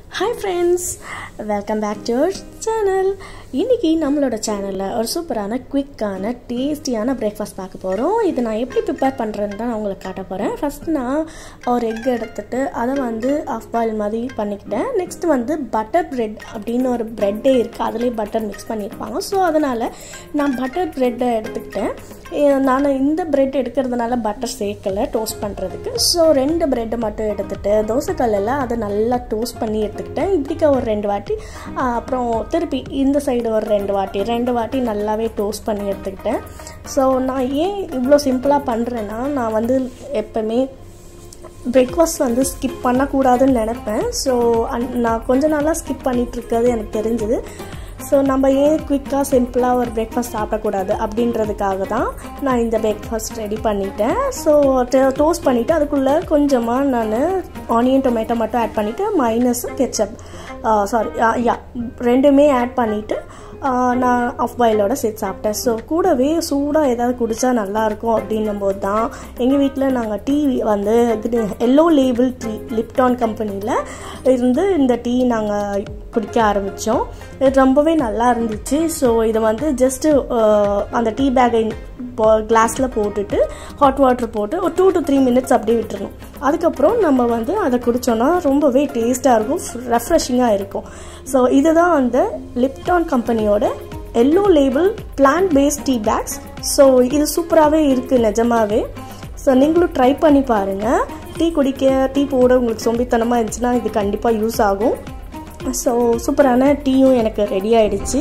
hi friends welcome back to our channel இன்றைக்கி நம்மளோட சேனலில் ஒரு சூப்பரான குவிக்கான டேஸ்டியான பிரேக்ஃபாஸ்ட் பார்க்க போகிறோம் இது நான் எப்படி ப்ரிப்பேர் பண்ணுறேன்னு தான் நான் உங்களுக்கு காட்ட போகிறேன் ஃபஸ்ட் நான் ஒரு எக் எடுத்துட்டு அதை வந்து ஆஃப் பாயில் மாதிரி பண்ணிக்கிட்டேன் நெக்ஸ்ட் வந்து பட்டர் பிரெட் அப்படின்னு ஒரு ப்ரெட்டே இருக்குது அதுலேயே பட்டர் மிக்ஸ் பண்ணியிருப்பாங்க ஸோ அதனால் நான் பட்டர் ப்ரெட்டை எடுத்துக்கிட்டேன் ஏ- நான் இந்த பிரெட் எடுக்கிறதுனால பட்டர் சேர்க்கலை டோஸ்ட் பண்ணுறதுக்கு ஸோ ரெண்டு பிரெட்டை மட்டும் எடுத்துட்டு தோசைக்கல்லில் அதை நல்லா டோஸ்ட் பண்ணி எடுத்துக்கிட்டேன் இப்படிக்க ஒரு ரெண்டு வாட்டி ஆ, அப்புறம் திருப்பி இந்த சைடு ஒரு ரெண்டு வாட்டி ரெண்டு வாட்டி நல்லாவே டோஸ்ட் பண்ணி எடுத்துக்கிட்டேன் ஸோ நான் ஏன் இவ்வளோ சிம்பிளாக பண்ணுறேன்னா நான் வந்து எப்போவுமே பிரேக்ஃபாஸ்ட் வந்து ஸ்கிப் பண்ணக்கூடாதுன்னு நினப்பேன் ஸோ நான் கொஞ்ச நாளாக ஸ்கிப் பண்ணிட்டு இருக்கிறது எனக்கு தெரிஞ்சுது ஸோ நம்ம ஏன் குயிக்காக சிம்பிளாக ஒரு பிரேக்ஃபாஸ்ட் சாப்பிடக்கூடாது அப்படின்றதுக்காக தான் நான் இந்த பிரேக்ஃபாஸ்ட் ரெடி பண்ணிட்டேன் ஸோ டோஸ்ட் பண்ணிவிட்டு அதுக்குள்ளே கொஞ்சமாக நான் ஆனியன் டொமேட்டோ மட்டும் ஆட் பண்ணிவிட்டு மைனஸ் கெச்சப் சாரி யா ரெண்டுமே ஆட் பண்ணிவிட்டு நான் ஆஃப் பாயிலோட சேர்த்து சாப்பிட்டேன் ஸோ கூடவே சூடாக ஏதாவது குடித்தா நல்லாயிருக்கும் அப்படின்னும் போது தான் எங்கள் வீட்டில் நாங்கள் டீ வந்து எல்லோ லேபிள் டீ லிப்டான் கம்பெனியில் இருந்து இந்த டீ நாங்கள் குடிக்க ஆரம்பித்தோம் இது ரொம்பவே நல்லா இருந்துச்சு ஸோ இதை வந்து ஜஸ்ட்டு அந்த டீ பேக்கை கிளாஸில் போட்டுட்டு ஹாட் வாட்டர் போட்டு ஒரு டூ டு த்ரீ மினிட்ஸ் அப்படியே விட்டுறணும் அதுக்கப்புறம் நம்ம வந்து அதை குடித்தோன்னா ரொம்பவே டேஸ்ட்டாக இருக்கும் ரெஃப்ரெஷிங்காக இருக்கும் ஸோ இதுதான் அந்த லிப்டான் கம்பெனியோட yellow label plant based tea bags so இது சூப்பராகவே இருக்குது நிஜமாவே ஸோ நீங்களும் ட்ரை பண்ணி பாருங்கள் டீ குடிக்க டீ போட உங்களுக்கு சொம்பித்தனமாக இருந்துச்சுன்னா இது கண்டிப்பாக யூஸ் ஆகும் ஸோ சூப்பரான டீயும் எனக்கு ரெடி ஆயிடுச்சு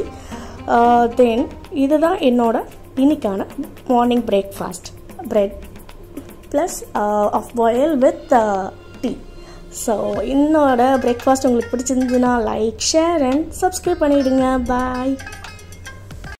தென் இதுதான் என்னோட இன்னைக்கான morning breakfast bread plus half boil with tea so என்னோட பிரேக்ஃபாஸ்ட் உங்களுக்கு பிடிச்சிருந்துச்சுன்னா லைக் ஷேர் அண்ட் சப்ஸ்கிரைப் பண்ணிவிடுங்க பாய்